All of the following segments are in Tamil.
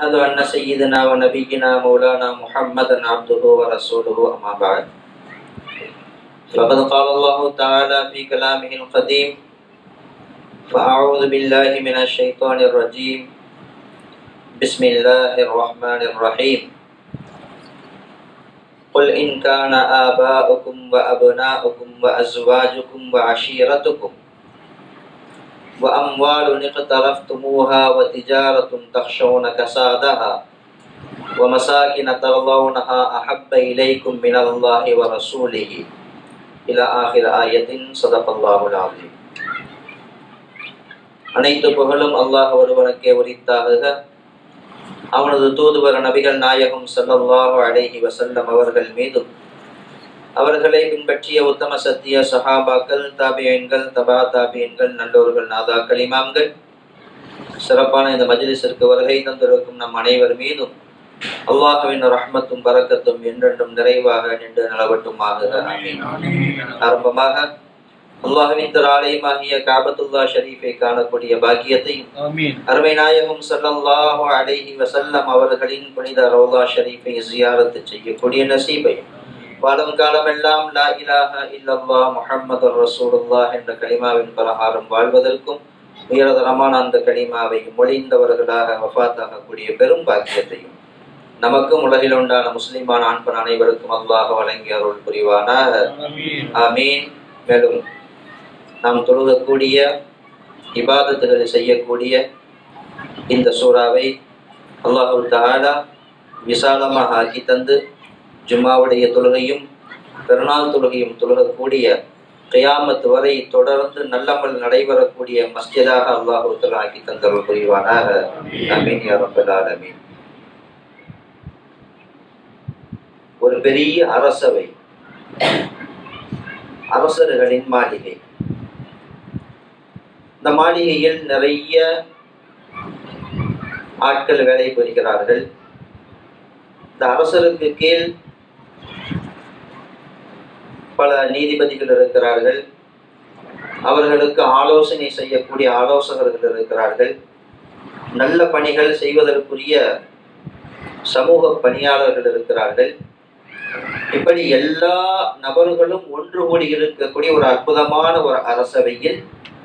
وأشهد أن سيدنا ونبينا مولانا محمدا عبده ورسوله أما بعد فقد قال الله تعالى في كلامه القديم فأعوذ بالله من الشيطان الرجيم بسم الله الرحمن الرحيم قل إن كان آباؤكم وأبناؤكم وأزواجكم وعشيرتكم وأموال اقترفتموها وتجارة تخشون كسادها ومساكن ترضونها أحب إليكم من الله ورسوله إلى آخر آية صدق الله العظيم அனைத்து புகழும் அல்லாஹ் ஒருவனுக்கே உரித்தாகுக அவனது தூதுவர் நபிகள் நாயகம் ஸல்லல்லாஹு அலைஹி வஸல்லம் அவர்கள் மீதும் அவர்களை பின்பற்றிய உத்தம சத்திய சஹாபாக்கள் தாபியன்கள் தபா தாபியன்கள் நல்லோர்கள் நாதாக்கள் இமாம்கள் சிறப்பான இந்த மஜ்லிஸிற்கு வருகை தந்திருக்கும் நம் அனைவர் மீதும் அல்லாஹ்வின் ரஹ்மத்தும் பரக்கத்தும் என்றென்றும் நிறைவாக நின்று நிலவட்டுமாக ஆமீன் ஆரம்பமாக அல்லாஹ்வின் திராலயமாகிய காபத்துல்லா ஷரீஃபை காணக்கூடிய பாக்கியத்தையும் ஆமீன் அருமை நாயகம் ஸல்லல்லாஹு அலைஹி வஸல்லம் அவர்களின் புனித ரோலா ஷரீஃபை ஜியாரத்து செய்யக்கூடிய நசீபை வாழும் காலமெல்லாம் லா இலாஹ இல்லல்லாஹ் முஹம்மது ரசூலுல்லாஹ் என்ற கலிமாவின் பிரகாரம் வாழ்வதற்கும் உயர்தரமான அந்த கலிமாவை மொழிந்தவர்களாக வஃபாத்தாகக்கூடிய பெரும் பாக்கியத்தையும் நமக்கும் உலகில் உண்டான முஸ்லிமான ஆண்பன் அனைவருக்கும் அல்லாஹ் வழங்கி அருள் புரிவானாக ஆமீன் ஆமீன் மேலும் நாம் தொழுகக்கூடிய இபாதத்துகளை செய்யக்கூடிய இந்த சூறாவை அல்லாஹு தஆலா விசாலமாக ஆக்கி தந்து ஜும்மாவுடைய தொழுகையும் பெருநாள் தொழுகையும் தொழுகக்கூடிய கியாமத் வரை தொடர்ந்து நல்லமல் நடைபெறக்கூடிய மஸ்ஜிதாக அல்லாஹு தஆலா ஆக்கி தந்தருள் புரிவானாக ஆமீன் யா ரப்பல் ஆலமீன் ஒரு பெரிய அரசவை அரசர்களின் மாளிகை இந்த மாளிகையில் நிறைய ஆட்கள் வேலை புரிகிறார்கள் இந்த அரசருக்கு கீழ் பல நீதிபதிகள் இருக்கிறார்கள் அவர்களுக்கு ஆலோசனை செய்யக்கூடிய ஆலோசகர்கள் இருக்கிறார்கள் நல்ல பணிகள் செய்வதற்குரிய சமூக பணியாளர்கள் இருக்கிறார்கள் இப்படி எல்லா நபர்களும் ஒன்று கூடி இருக்கக்கூடிய ஒரு அற்புதமான ஒரு அரசவையில்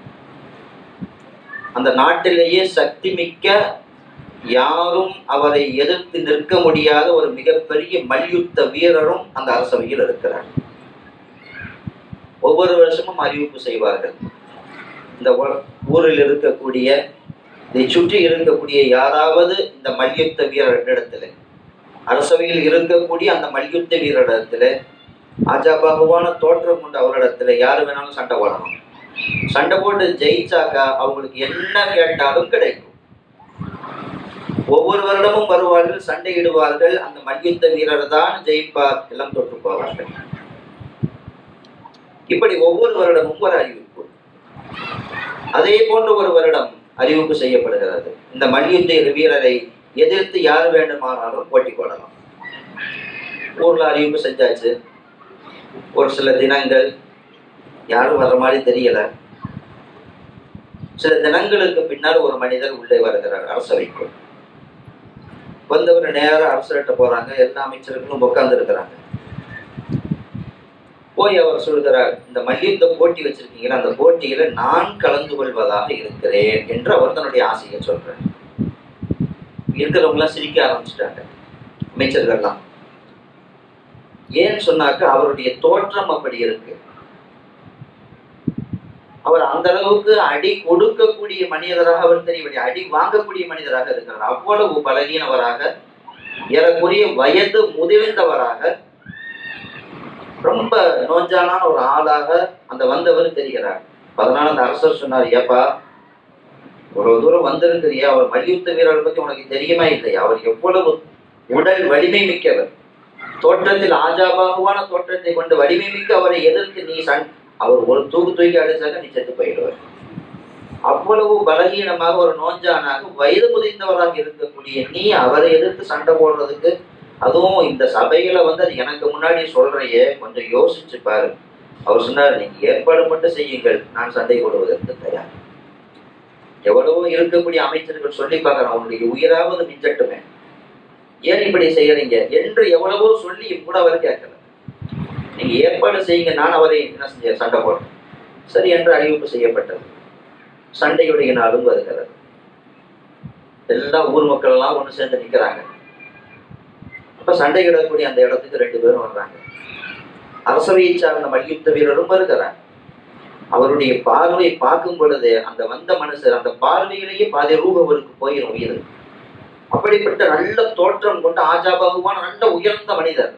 அந்த நாட்டிலேயே சக்தி மிக்க யாரும் அவரை எதிர்த்து நிற்க முடியாத ஒரு மிகப்பெரிய மல்யுத்த வீரரும் அந்த அரசவையில் இருக்கிறார் ஒவ்வொரு வருஷமும் அறிவிப்பு செய்வார்கள் இந்த ஊ- ஊரில் இருக்கக்கூடிய இதை சுற்றி இருக்கக்கூடிய யாராவது இந்த மல்யுத்த வீரரிடத்துல அரசவையில் இருக்கக்கூடிய அந்த மல்யுத்த வீரரிடத்துல ஆஜாபாகுவான தோற்றம் கொண்ட அவரிடத்துல யாரு வேணாலும் சண்டை போடணும் சண்டை போட்டு ஜெயிச்சாக்கா அவங்களுக்கு என்ன கேட்டாலும் கிடைக்கும் ஒவ்வொரு வருடமும் வருவார்கள் சண்டையிடுவார்கள் அந்த மல்யுத்த வீரர் தான் ஜெயிப்பார் எல்லாம் தொற்று போவார்கள் இப்படி ஒவ்வொரு வருடமும் ஒரு அறிவிப்பு அதே போன்ற ஒரு வருடம் அறிவிப்பு செய்யப்படுகிறது இந்த மல்யுத்த வீரரை எதிர்த்து யார் வேண்டுமானாலும் போட்டி போடலாம் ஊர்ல அறிவிப்பு செஞ்சாச்சு ஒரு சில தினங்கள் யாரும் வர்ற மாதிரி தெரியல சில தினங்களுக்கு பின்னால் ஒரு மனிதர் உள்ளே வருகிறார் அரசவைக்குள் வந்தவர் நேரா அரசர்கிட்ட போறாங்க எல்லா அமைச்சர்களும் உட்கார்ந்து இருக்கிறாங்க போய் அவர் சொல்கிறார் இந்த மல்யுத்த போட்டி வச்சிருக்கீங்களா அந்த போட்டியில நான் கலந்து கொள்வதாக இருக்கிறேன் என்று அவர் தன்னுடைய ஆசையை சொல்றார் இருக்கிறவங்க எல்லாம் சிரிக்க ஆரம்பிச்சிட்டாங்க அமைச்சர்கள்லாம் ஏன்னு சொன்னாக்க அவருடைய தோற்றம் அப்படி இருக்கு அவர் அந்த அளவுக்கு அடி கொடுக்கக்கூடிய மனிதராக அவர் தெரியவில்லை அடி வாங்கக்கூடிய மனிதராக இருக்கிறார் அவ்வளவு பலகீனவராக ஏறக்குறைய வயது முதிர்ந்தவராக ரொம்ப நோஞ்சானான ஒரு ஆளாக அந்த வந்தவர் தெரிகிறார் அதனால அந்த அரசர் சொன்னார் ஏப்பா இவ்வளவு தூரம் வந்திருக்கிறியா அவர் மல்யுத்த வீரரை பத்தி உனக்கு தெரியுமா இல்லையா அவர் எவ்வளவு உடல் வலிமை மிக்கவர் தோற்றத்தில் ஆஜாபாகுவான தோற்றத்தை கொண்டு வலிமை மிக்க அவரை எதிர்த்து நீ சண் அவர் ஒரு தூக்கு தூக்கி அடிச்சாக்க நீ செத்து போயிடுவார் அவ்வளவு பலகீனமாக ஒரு நோஞ்சானாக வயது முதிர்ந்தவராக இருக்கக்கூடிய நீ அவரை எதிர்த்து சண்டை போடுறதுக்கு அதுவும் இந்த சபையில வந்து அது எனக்கு முன்னாடி சொல்றையே கொஞ்சம் யோசிச்சு பாரு அவர் சொன்னார் நீங்க ஏற்பாடு மட்டும் செய்யுங்கள் நான் சண்டை போடுவதற்கு தயார் எவ்வளவோ இருக்கக்கூடிய அமைச்சர்கள் சொல்லி பார்க்கறான் அவனுடைய உயிராவது மிஞ்சட்டுமே ஏன் இப்படி செய்யறீங்க என்று எவ்வளவோ சொல்லியும் கூட அவர் கேட்கல நீங்க ஏற்பாடு செய்யுங்க நான் அவரை என்ன செஞ்ச சண்டை போட்டேன் சரி என்று அறிவிப்பு செய்யப்பட்டது சண்டையுடைய நாளும் வருகிறது எல்லா ஊர் மக்கள் எல்லாம் ஒன்று சேர்ந்து நிற்கிறாங்க அப்ப சண்டையிடக்கூடிய அந்த இடத்துக்கு ரெண்டு பேரும் வர்றாங்க அரசவையை சார்ந்த மல்யுத்த வீரரும் வருகிறார் அவருடைய பார்வை பார்க்கும் பொழுது அந்த வந்த மனுஷர் அந்த பார்வையிலேயே பாதி ரூப அவருக்கு போயிடும் உயிர் அப்படிப்பட்ட நல்ல தோற்றம் கொண்ட ஆஜாபாகுவான நல்ல உயர்ந்த மனிதர்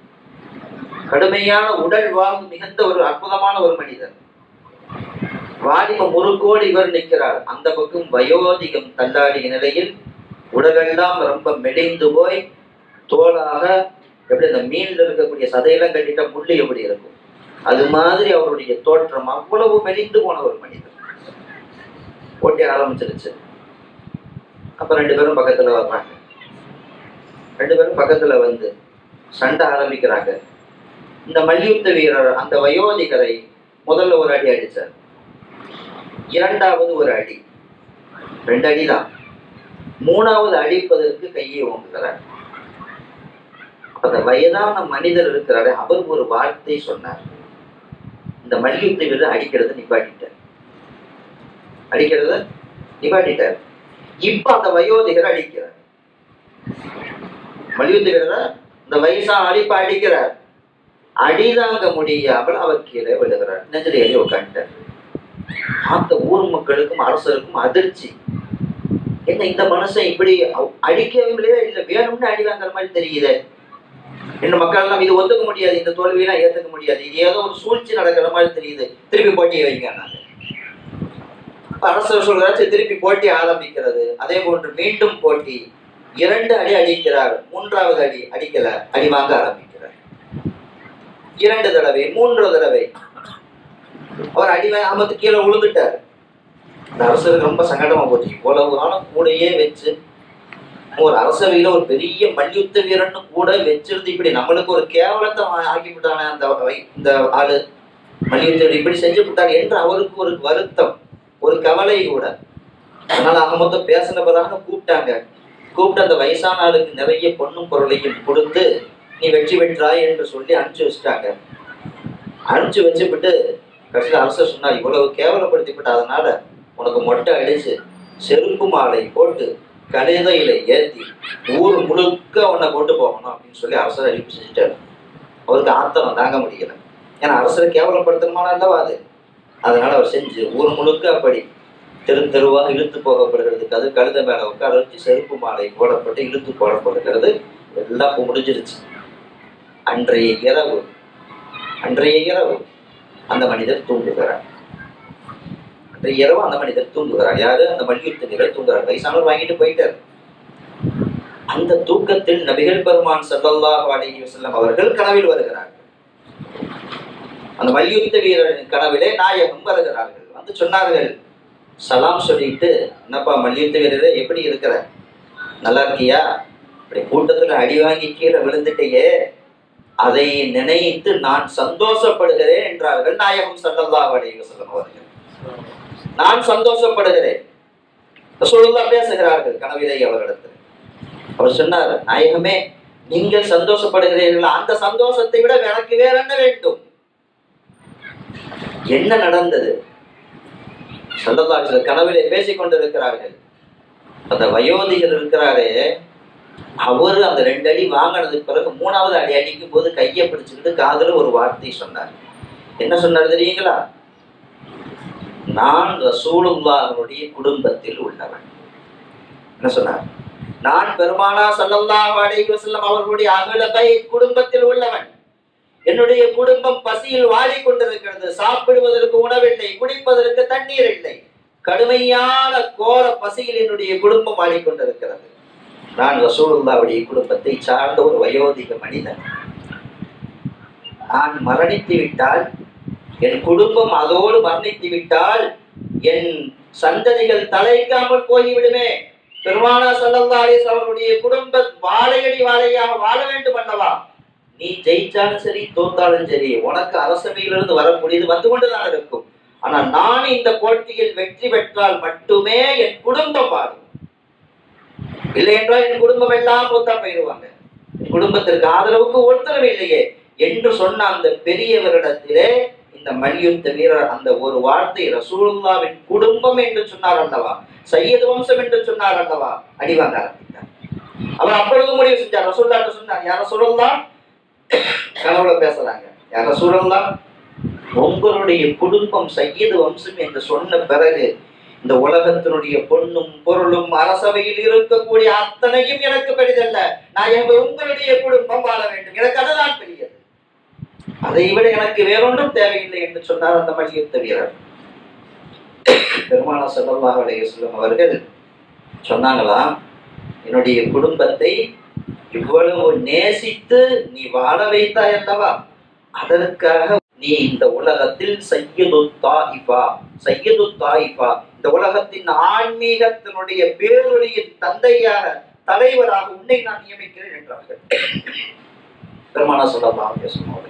கடுமையான உடல் வாழ்வு மிகுந்த ஒரு அற்புதமான ஒரு மனிதர் வாலிப முறுக்கோடு இவர் நிற்கிறார் அந்த பக்கம் வயோதிகம் தள்ளாடிய நிலையில் உடலெல்லாம் ரொம்ப மெலிந்து போய் தோலாக எப்படி அந்த மீன்ல இருக்கக்கூடிய சதையெல்லாம் கட்டிட்ட முள்ளு எப்படி இருக்கும் அது மாதிரி அவருடைய தோற்றம் அவ்வளவு மெலிந்து போன ஒரு மனிதர் போட்டி ஆரம்பிச்சிருச்சு அப்ப ரெண்டு பேரும் பக்கத்துல வர்றாங்க ரெண்டு பேரும் பக்கத்துல வந்து சண்டை ஆரம்பிக்கிறாங்க இந்த மல்யுத்த வீரர் அந்த வயோதிகரை முதல்ல ஒரு அடி அடிச்சார் இரண்டாவது ஒரு அடி ரெண்டு அடிதான் மூணாவது அடிப்பதற்கு கையை ஓங்குகிறார் அப்ப அந்த வயதான மனிதர் இருக்கிறாரு அவர் ஒரு வார்த்தை சொன்னார் இந்த மல்யுத்த வீரர் அடிக்கிறத நிப்பாட்டிட்டார் அடிக்கிறத நிப்பாட்டிட்டார் இப்ப அந்த வயோதிகர் அடிக்கிறார் மல்யுத்த வீரரை இந்த வயசான அடிப்ப அடிக்கிறார் அடிதாங்க முடியாமல் அவர் கீழே விழுகிறார் நெஞ்சில் ஏறி உட்காந்துட்டார் பார்த்த ஊர் மக்களுக்கும் அரசருக்கும் அதிர்ச்சி என்ன இந்த மனுஷன் இப்படி அவ்- அடிக்கவே இல்ல வேணும்னு அடி வாங்குற மாதிரி தெரியுது இன்னும் மக்கள் எல்லாம் இது ஒத்துக்க முடியாது இந்த தோல்வியெல்லாம் ஏத்துக்க முடியாது இது ஏதோ ஒரு சூழ்ச்சி நடக்கிற மாதிரி தெரியுது திருப்பி போட்டியை வைங்க நாங்க அப்ப அரசர் சொல்றாரு "சரி, திருப்பி போட்டி ஆரம்பிக்கிறது அதே போன்று மீண்டும் போட்டி இரண்டு அடி அடிக்கிறார் மூன்றாவது அடி அடிக்கல அடி வாங்க ஆரம்பிக்கிறார் இரண்டு தடவை மூன்று தடவை அவர் அடி வாங்காமத்து கீழே விழுந்துட்டார் இந்த அரசருக்கு ரொம்ப சங்கடமா போச்சு இவ்வளவு காலம் கூடையே வச்சு ஒரு அரசவையில ஒரு பெரிய மல்யுத்த வீரன்னு கூட வச்சிருந்து இப்படி நம்மளுக்கு ஒரு கேவலத்தை ஆ- ஆக்கி விட்டானே அந்த வை- இந்த ஆளு மல்யுத்த வீரர் இப்படி செஞ்சு விட்டார் என்று அவருக்கு ஒரு வருத்தம் ஒரு கவலை கூட அதனால ஆக மொத்தம் பேசினவராக கூப்பிட்டாங்க கூப்பிட்டு அந்த வயசான ஆளுக்கு நிறைய பொண்ணும் பொருளையும் கொடுத்து நீ வெற்றி பெற்றாய் என்று சொல்லி அனுப்பிச்சு வச்சுட்டாங்க அனுப்பிச்சு வச்சுவிட்டு கடைசியில் அரசர் சொன்னார் இவ்வளவு கேவலப்படுத்திவிட்டு அதனால உனக்கு மொட்டை அடிச்சு செருப்பு மாலை போட்டு கழுதையில ஏத்தி ஊர் முழுக்க உன்னை கொண்டு போகணும் அப்படின்னு சொல்லி அரசர் அனுப்பி செஞ்சுட்டாரு அவருக்கு ஆத்திரம் தாங்க முடியல ஏன்னா அரசரை கேவலப்படுத்தணுமான அல்லவா அது அதனால அவர் செஞ்சு ஊர் முழுக்க அப்படி தெரு தெருவாக இழுத்து போகப்படுகிறதுக்கு அது கழுதை மேல உட்கார வச்சு செருப்பு மாலை போடப்பட்டு இழுத்து போடப்படுகிறது எல்லாம் இப்ப முடிஞ்சிருச்சு அன்றைய இரவு அன்றைய இரவு அந்த மனிதர் தூங்குகிறார் அன்றைய இரவு அந்த மனிதர் தூங்குகிறார் யாரு அந்த மல்யுத்த வீரர் தூங்குகிறார் வயசானவர் வாங்கிட்டு போயிட்டார் அந்த தூக்கத்தில் நபிகள் பெருமான் ஸல்லல்லாஹு அலைஹி வஸல்லம் அவர்கள் கனவில் வருகிறார்கள் அந்த மல்யுத்த வீரரின் கனவிலே நாயகம் வருகிறார்கள் வந்து சொன்னார்கள் சலாம் சொல்லிட்டு என்னப்பா மல்யுத்த வீரரே எப்படி இருக்கிற நல்லா இருக்கியா இப்படி கூட்டத்துல அடி வாங்கி கீழே விழுந்துட்டேயே அதை நினைத்து நான் சந்தோஷப்படுகிறேன் என்றார்கள் நாயகம் ஸல்லல்லாஹு அலைஹி வஸல்லம் அவர்கள் நான் சந்தோஷப்படுகிறேன் ரசூலுல்லாஹ் பேசுகிறார்கள் கனவிலே அவரிடத்தில் அவர் சொன்னார் நாயகமே நீங்கள் சந்தோஷப்படுகிறீர்களா அந்த சந்தோஷத்தை விட எனக்கு வேற என்ன வேண்டும் என்ன நடந்தது சல்லல்லாஹு கனவிலே பேசிக் கொண்டிருக்கிறார்கள் அந்த வயோதிகர் இருக்கிறாரே அவர் அந்த ரெண்டு அடி வாங்கினதுக்கு பிறகு மூணாவது அடி அடிக்கும் போது கையை பிடிச்சுக்கிட்டு காதுல ஒரு வார்த்தை சொன்னார் என்ன சொன்னார் தெரியுங்களா நான் ரசூலுல்லாஹனுடைய குடும்பத்தில் உள்ளவன் என்ன சொன்னார் நான் பெருமானா ஸல்லல்லாஹு அலைஹி வஸல்லம் அவர்களுடைய அகல பை குடும்பத்தில் உள்ளவன் என்னுடைய குடும்பம் பசியில் வாடிக் கொண்டிருக்கிறது சாப்பிடுவதற்கு உணவில்லை குடிப்பதற்கு தண்ணீர் இல்லை கடுமையான கோர பசியில் என்னுடைய குடும்பம் வாடிக்கொண்டிருக்கிறது நான் ரசூலுல்லாவுடைய குடும்பத்தை சார்ந்த ஒரு வயோதிக மனிதன் நான் மரணித்து விட்டால் என் குடும்பம் அதோடு மரணித்து விட்டால் என் சந்ததிகள் தலைக்காமல் போய்விடுமே பெருமானா ஸல்லல்லாஹு அலைஹி வஸல்லம் அவருடைய குடும்ப வாழையடி வாழையாக வாழ வேண்டும் அல்லவா நீ ஜெயிச்சாலும் சரி தோத்தாலும் சரி உனக்கு அரசவையிலிருந்து வரக்கூடியது வந்து கொண்டுதான் இருக்கும் ஆனா நான் இந்த போட்டியில் வெற்றி பெற்றால் மட்டுமே என் குடும்பம் வாழும் இல்லை என்றால் என் குடும்பம் எல்லாம் மூத்தா போயிடுவாங்க என் குடும்பத்திற்கு ஆதரவுக்கு ஒருத்தரவு இல்லையே என்று சொன்ன அந்த பெரியவரிடத்திலே இந்த மல்யுத்த வீரர் அந்த ஒரு வார்த்தை ரசூலுல்லாவின் குடும்பம் என்று சொன்னார் அல்லவா சையது வம்சம் என்று சொன்னார் அல்லவா அடிவாங்க ஆரம்பித்தார் அவர் அப்பொழுது முடிவு செஞ்சார் ரசூல்லாட்ட சொன்னார் யார சொல்லலாம் கனவுல பேசுறாங்க யார சொல்லலாம் உங்களுடைய குடும்பம் சையது வம்சம் என்று சொன்ன பிறகு இந்த உலகத்தினுடைய பொண்ணும் பொருளும் அரசவையில் இருக்கக்கூடிய அத்தனையும் எனக்கு பெரிதல்ல நான் எங்க உங்களுடைய குடும்பம் வாழ வேண்டும் எனக்கு அதுதான் பெரியது அதை விட எனக்கு வேறொன்றும் தேவையில்லை என்று சொன்னார் அந்த மல்யுத்த வீரர் பெருமான சல்லல்லாஹு அலைஹி வஸல்லம் அவர்கள் சொன்னாங்களாம் என்னுடைய குடும்பத்தை இவ்வளவு நேசித்து நீ வாழ வைத்தாய் அல்லவா அதற்காக நீ இந்த உலகத்தில் சையது தாயிஃபா சையது தாயிஃபா இந்த உலகத்தின் ஆன்மீகத்தினுடைய பேரொழியின் தந்தையாக தலைவராக உன்னை நான் நியமிக்கிறேன் என்றார்கள் பெருமான சொல்லலாம் பேசும்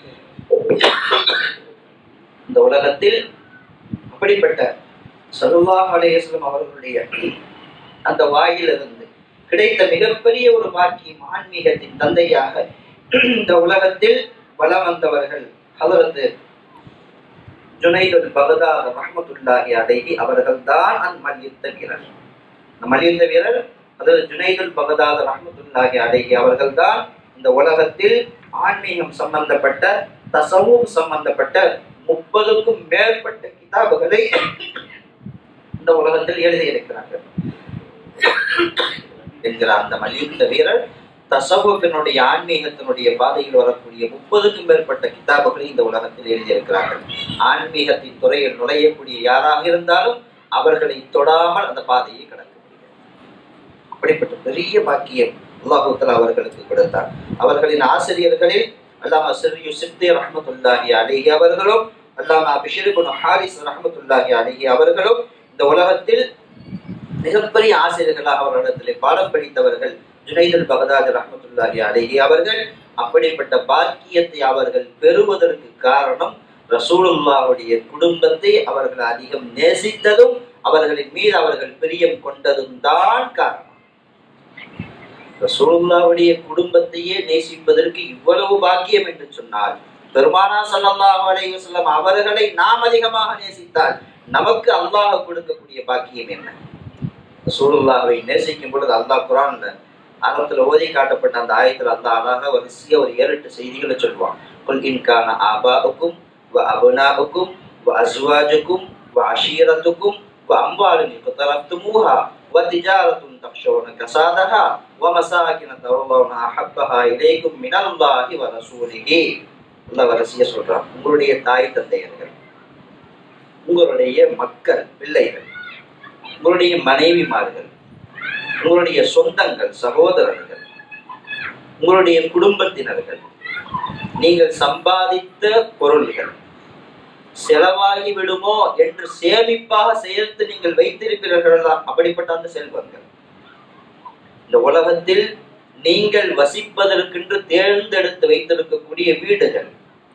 இந்த உலகத்தில் அப்படிப்பட்ட சலுல்லாஹ் அலையம் அவர்களுடைய அந்த வாயிலிருந்து கிடைத்த மிகப்பெரிய ஒரு பாக்கியம் ஆன்மீகத்தின் தந்தையாக இந்த உலகத்தில் வலம் வந்தவர்கள் ஹலரத்து ஜுனைதுல் பகதாத் ரஹமத்துல்லாஹி அலைஹி அவர்கள் தான் அந்த மல்யுத்த வீரர் அந்த மல்யுத்த வீரர் அதாவது ஜுனைதுல் பகதாத் ரஹமத்துல்லாஹி அலைஹி அவர்கள் தான் இந்த உலகத்தில் ஆன்மீகம் சம்பந்தப்பட்ட தசவும் சம்பந்தப்பட்ட முப்பதுக்கும் மேற்பட்ட கிதாபுகளை இந்த உலகத்தில் எழுதியிருக்கிறார்கள் என்கிற அந்த மல்யுத்த வீரர் தசவுப்பினுடைய ஆன்மீகத்தினுடைய பாதையில் வரக்கூடிய முப்பதுக்கும் மேற்பட்ட கிதாபுகளை இந்த உலகத்தில் எழுதியிருக்கிறார்கள் ஆன்மீகத்தின் துறையில் நுழையக்கூடிய யாராக இருந்தாலும் அவர்களை தொடாமல் அந்த பாதையை கடக்க முடியும் அப்படிப்பட்ட பெரிய பாக்கியம் அல்லாஹூத்தலா அவர்களுக்கு கொடுத்தார் அவர்களின் ஆசிரியர்களில் அல்லாம சிறியு சித்தி ரஹமத்துல்லாஹி அலிஹி அவர்களும் அல்லாம பிஷிருகுன் ஹாரிஸ் ரஹமத்துல்லாஹி அலிஹி அவர்களும் இந்த உலகத்தில் மிகப்பெரிய ஆசிரியர்களாக அவர்களிடத்திலே பாடம் படித்தவர்கள் ஜுனைதுல் பகதாத் ரஹமத்துல்லாஹி அலிஹி அவர்கள் அப்படிப்பட்ட பாக்கியத்தை அவர்கள் பெறுவதற்கு காரணம் ரசூலுல்லாவுடைய குடும்பத்தை அவர்கள் அதிகம் நேசித்ததும் அவர்களின் மீது அவர்கள் பிரியம் கொண்டதும் தான் காரணம் ரசூலுல்லாவுடைய குடும்பத்தையே நேசிப்பதற்கு இவ்வளவு பாக்கியம் என்று சொன்னால் பெருமானா ஸல்லல்லாஹு அலைஹி வஸல்லம் அவர்களை நாம் அதிகமாக நேசித்தால் நமக்கு அல்லாஹ் கொடுக்கக்கூடிய பாக்கியம் என்ன ரசூலுல்லாவை நேசிக்கும் பொழுது அல்லாஹ் குரான்ல ஆரம்பத்துல ஓதி காட்டப்பட்ட அந்த ஆயத்துல அல்லாஹ் அழகா வரிசையா ஒரு ஏழு எட்டு செய்திகளை சொல்லுவான் குல் இன்கான ஆபாவுக்கும் வ அபுனாவுக்கும் வ அஸ்வாஜுக்கும் வ அஷீரத்துக்கும் வ அம்பாலின் இக்தரப்துமூஹா வ திஜாரத்துன் தக்ஷௌன கசாதஹா வ மசாகின தரலௌன அஹப்பஹா இலைக்கும் மினல்லாஹி வ ரசூலிஹி அல்லாஹ் வரிசையா சொல்றான் உங்களுடைய தாய் தந்தையர்கள் உங்களுடைய மக்கள் பிள்ளைகள் உங்களுடைய மனைவிமார்கள் உங்களுடைய சொந்தங்கள் சகோதரர்கள் உங்களுடைய குடும்பத்தினர்கள் நீங்கள் சம்பாதித்த பொருள்கள் செலவாகி விடுமோ என்று சேமிப்பாக சேர்த்து நீங்கள் வைத்திருக்கிறீர்கள் அப்படிப்பட்ட அந்த செல்வங்கள் இந்த உலகத்தில் நீங்கள் வசிப்பதற்கென்று தேர்ந்தெடுத்து வைத்திருக்கக்கூடிய வீடுகள்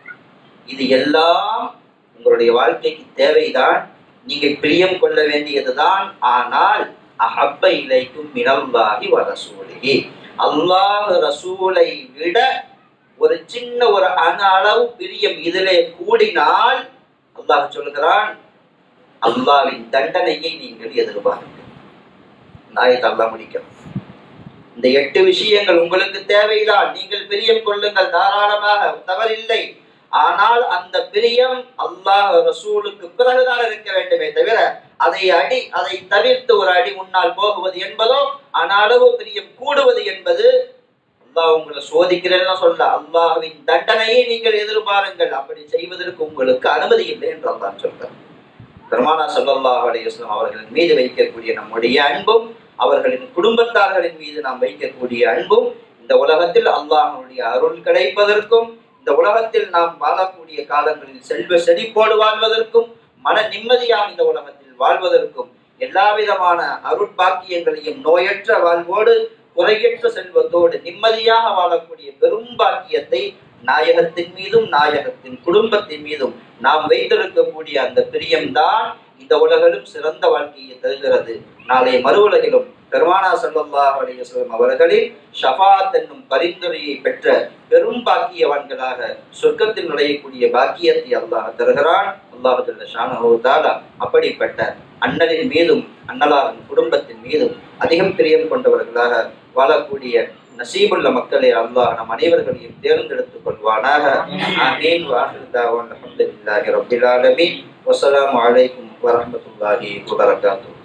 இது எல்லாம் உங்களுடைய வாழ்க்கைக்கு தேவைதான் நீங்கள் பிரியம் கொள்ள வேண்டியதுதான் ஆனால் அஹப்ப இலைக்கும் மினல்லாஹி வ ரசூலிஹி அல்லாஹ் ரசூலை விட ஒரு சின்ன ஒரு அணு அளவு பிரியம் இதிலே கூடினால் அல்லாஹ் சொல்கிறான் அல்லாவின் தண்டனையை நீங்கள் எதிர்பார்க்க நாயத்தை அல்லாஹ் முடிக்கணும் இந்த எட்டு விஷயங்கள் உங்களுக்கு தேவைதான் நீங்கள் பிரியம் கொள்ளுங்கள் தாராளமாக தவறில்லை ஆனால் அந்த பிரியம் அல்லாஹ் ரசூலுக்கு பிறகுதான் இருக்க வேண்டுமே தவிர அதை அடி அதை தவிர்த்து ஒரு அடி முன்னால் போகுவது என்பதோ அனளவு பிரியம் கூடுவது என்பது அல்லாஹ் உங்களை சோதிக்கிறேன்னு சொல்ல அல்லாஹ்வின் தண்டனையை நீங்கள் எதிர்பாருங்கள் அப்படி செய்வதற்கு உங்களுக்கு அனுமதி இல்லை என்று அல்லாஹ் சொல்றார் பெருமானா ஸல்லல்லாஹு அலைஹி வஸல்லம் அவர்களின் மீது வைக்கக்கூடிய நம்முடைய அன்பும் அவர்களின் குடும்பத்தார்களின் மீது நாம் வைக்கக்கூடிய அன்பும் இந்த உலகத்தில் அல்லாஹ்வுடைய அருள் கிடைப்பதற்கும் இந்த உலகத்தில் நாம் வாழக்கூடிய காலங்களில் செல்வ செழிப்போடு வாழ்வதற்கும் மன நிம்மதியாக இந்த உலகத்தில் வாழ்வதற்கும் எல்லா விதமான அருட்பாக்கியங்களையும் நோயற்ற வாழ்வோடு குறையற்ற செல்வத்தோடு நிம்மதியாக வாழக்கூடிய பெரும் பாக்கியத்தை நாயகத்தின் மீதும் நாயகத்தின் குடும்பத்தின் மீதும் நாம் வைத்திருக்கக்கூடிய அந்த பிரியம்தான் இந்த உலகிலும் சிறந்த வாழ்க்கையை தருகிறது நாளை மறு உலகிலும் பெருமானா சல்லல்லாஹு அலைஹி வஸல்லம் அவர்களின் ஷஃபாத் என்னும் பரிந்துரையை பெற்ற பெரும் பாக்கியவான்களாக சொர்க்கத்தில் நுழையக்கூடிய பாக்கியத்தை அல்லாஹ் தருகிறான் அல்லாஹ் ஜல்ல ஷானஹு தஆலா அப்படிப்பட்ட அண்ணலின் மீதும் அண்ணலாரின் குடும்பத்தின் மீதும் அதிகம் பிரியம் கொண்டவர்களாக வாழக்கூடிய நசீபுள்ள மக்களை அல்லாஹ் நம் அனைவர்களையும் தேர்ந்தெடுத்துக் கொள்வானாக ஆமீன் வாஹிர் தாவான் அல்ஹம்துலில்லாஹி ரப்பில் ஆலமீன் வஸ்ஸலாமு அலைக்கும் வரஹ்மத்துல்லாஹி வபரகாத்துஹு